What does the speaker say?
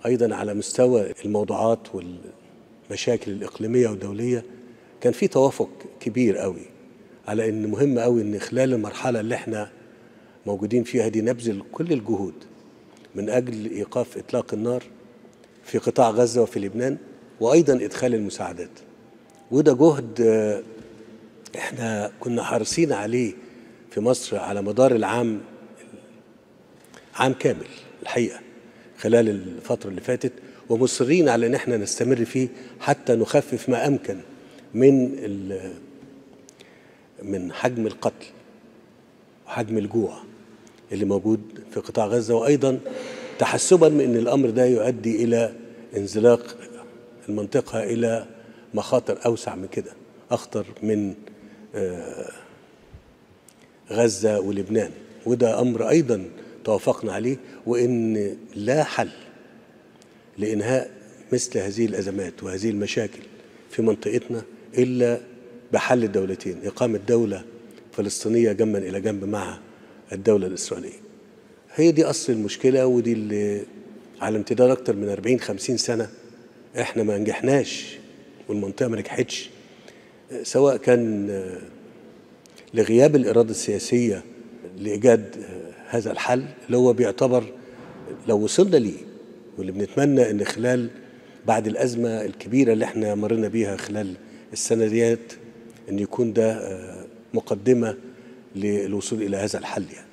ايضا على مستوى الموضوعات والمشاكل الاقليميه والدوليه كان في توافق كبير قوي على ان مهم قوي ان خلال المرحله اللي احنا موجودين فيها دي نبذل كل الجهود من اجل ايقاف اطلاق النار في قطاع غزه وفي لبنان وايضا ادخال المساعدات وده جهد آه، احنا كنا حريصين عليه في مصر على مدار العام عام كامل الحقيقه خلال الفتره اللي فاتت ومصرين على ان احنا نستمر فيه حتى نخفف ما امكن من ال- من حجم القتل وحجم الجوع اللي موجود في قطاع غزه وايضا تحسبا من ان الامر ده يؤدي الى انزلاق المنطقه الى مخاطر اوسع من كده اخطر من آه، غزه ولبنان وده امر ايضا توافقنا عليه وان لا حل لانهاء مثل هذه الازمات وهذه المشاكل في منطقتنا الا بحل الدولتين اقامه دوله فلسطينيه جنبا الى جنب مع الدوله الاسرائيليه هي دي اصل المشكله ودي اللي على امتداد اكتر من 40 50 سنه احنا ما نجحناش والمنطقه ما نجحتش سواء كان آه، لغياب الاراده السياسيه لايجاد آه، هذا الحل اللي هو بيعتبر لو وصلنا ليه واللي بنتمنى ان خلال بعد الازمه الكبيره اللي احنا مرينا بيها خلال السنه ديت ان يكون ده آه، مقدمه للوصول الى هذا الحل يعني